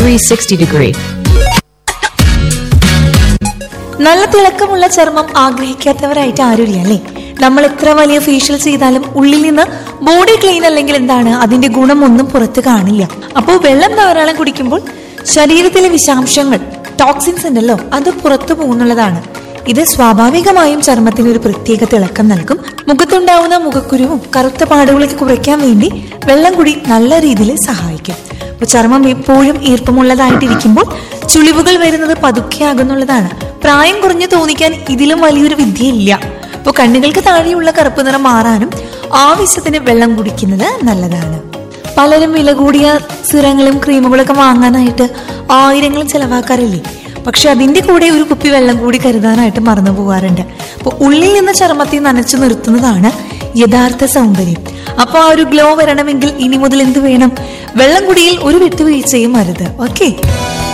360 degree. നല്ല തിളക്കമുള്ള ചർമ്മം ആഗ്രഹിക്കാത്തവരായിട്ട് ആരുമില്ല അല്ലേ നമ്മൾ എത്ര വലിയ ഫേഷ്യൽ ചെയ്താലും ഉള്ളിൽ നിന്ന് ബോഡി ക്ലീൻ അല്ലെങ്കിൽ എന്താണ് അതിന്റെ ഗുണം ഒന്നും പുറത്ത് കാണില്ല അപ്പോൾ വെള്ളം ധാരാളം കുടിക്കുമ്പോൾ ശരീരത്തിലെ വിഷാംശങ്ങൾ ടോക്സിൻസ് ഉണ്ടല്ലോ അത് പുറത്തു പോകുന്നുള്ളതാണ് ഇത് സ്വാഭാവികമായും ചർമ്മത്തിന് ഒരു പ്രത്യേക തിളക്കം നൽകും മുഖത്തുണ്ടാവുന്ന മുഖക്കുരുവും കറുത്ത പാടുകളൊക്കെ കുറയ്ക്കാൻ വേണ്ടി വെള്ളം കൂടി നല്ല രീതിയിൽ സഹായിക്കും അപ്പൊ ചർമ്മം എപ്പോഴും ഈർപ്പമുള്ളതായിട്ടിരിക്കുമ്പോൾ ചുളിവുകൾ വരുന്നത് പതുക്കെയാകുന്നുള്ളതാണ് പ്രായം കുറഞ്ഞു തോന്നിക്കാൻ ഇതിലും വലിയൊരു വിദ്യയില്ല അപ്പോൾ കണ്ണുകൾക്ക് താഴെയുള്ള കറുപ്പ് നിറം മാറാനും ആവശ്യത്തിന് വെള്ളം കുടിക്കുന്നത് നല്ലതാണ് പലരും വില കൂടിയ സിറങ്ങളും ക്രീമുകളൊക്കെ വാങ്ങാനായിട്ട് ആയിരങ്ങൾ ചെലവാക്കാറില്ലേ പക്ഷെ അതിന്റെ കൂടെ ഒരു കുപ്പി വെള്ളം കൂടി കരുതാനായിട്ട് മറന്നു പോകാറുണ്ട് അപ്പോൾ ഉള്ളിൽ നിന്ന് ചർമ്മത്തെ നനച്ചു നിർത്തുന്നതാണ് യഥാർത്ഥ സൗന്ദര്യം അപ്പൊ ആ ഒരു ഗ്ലോ വരണമെങ്കിൽ ഇനി മുതൽ എന്ത് വേണം വെള്ളം കുടിയിൽ ഒരു വിട്ടുവീഴ്ചയും അരുത് ഓക്കെ